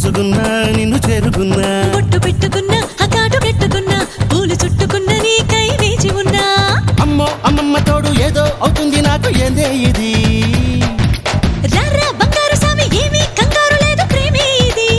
చూసుకున్నా నిన్ను చేరుకున్నా బొట్టు పెట్టుకున్నా అకాటు కట్టుకున్నా పూలు చుట్టుకున్న నీకై వేచి ఉన్నా అమ్మో అమ్మమ్మ తోడు ఏదో అవుతుంది నాకు ఏందే ఇది రర్రా బంగారు స్వామి ఏమీ కంగారు లేదు ప్రేమే ఇది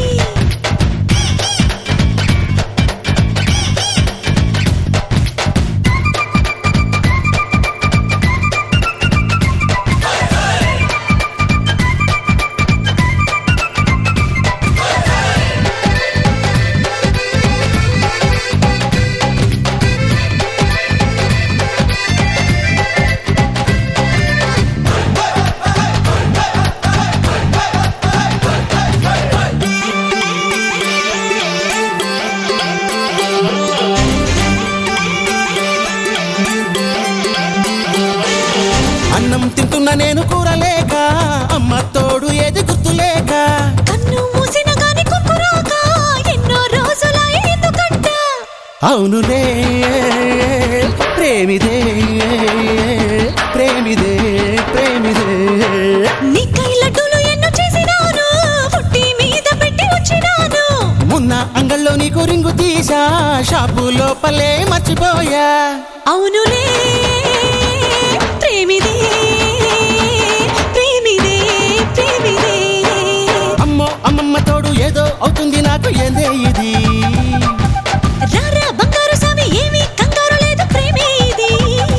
అన్నం తింటున్నా నేను కూరలేక అమ్మ తోడు ఏది గుర్తులేక కన్ను మూసిన గాని కుక్కురాక ఎన్నో రోజుల ఎందుకంట అవునులే ప్రేమిదే ప్రేమిదే ప్రేమిదే నీకై లడ్డూలు ఎన్నో చేసినాను పుట్టి మీద పెట్టి వచ్చినాను మొన్న అంగల్లో నీకు రింగు తీసా షాపు లోపలే మర్చిపోయా అవునులే ప్రేమిదే ప్రేమిదే ప్రేమిదే అమ్మో అమ్మమ్మ తోడు ఏదో అవుతుంది నాకు ఏందే ఇది రారా బంగారు స్వామి ఏమీ కంగారు లేదు ప్రేమే ఇది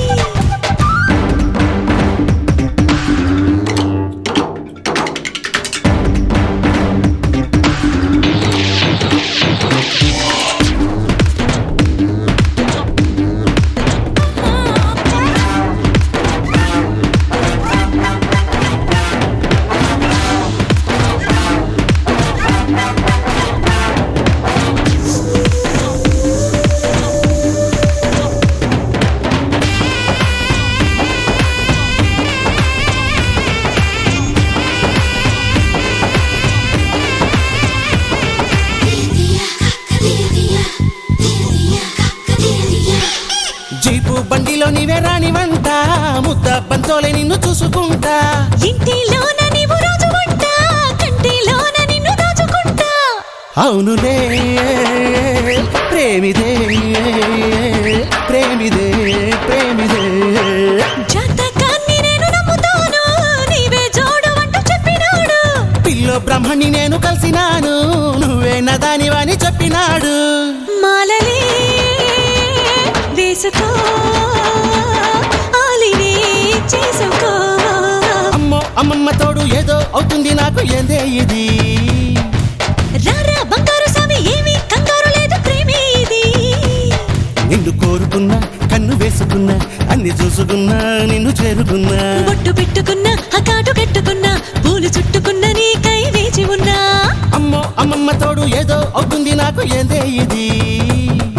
జీపు బండిలో నీవే రాని వంట ముద్ద బంతోలే నిన్ను చూసుకుంటా ఇంటిలోన నీవు రోజు వంట కంటిలోన నిన్ను దాచుకుంటా అవునులే ప్రేమిదే ప్రేమిదే ప్రేమిదే జాతకాన్ని నేను నమ్ముతాను నీవే జోడు అంటూ చెప్పినాడు పిల్లో బ్రహ్మణి నేను కలిసినాను నువ్వే నదానివని చెప్పినాడు మాలలే వేసుకో ఆలినే చేసుకో అమ్మో అమ్మమ్మ తోడు ఏదో అవుతుంది నాకు ఏందే ఇది రారా బంగారు స్వామి ఏమీ కంగారు లేదు ప్రేమే ఇది నిన్ను కోరుకున్నా కన్ను వేసుకున్నా అన్ని చూసుకున్నా నిన్ను చేరుకున్నా బొట్టు పెట్టుకున్నా అకాటు కట్టుకున్నా పూలు చుట్టుకున్న నీకై వేచి ఉన్నా అమ్మో అమ్మమ్మ తోడు ఏదో అవుతుంది నాకు ఏందే ఇది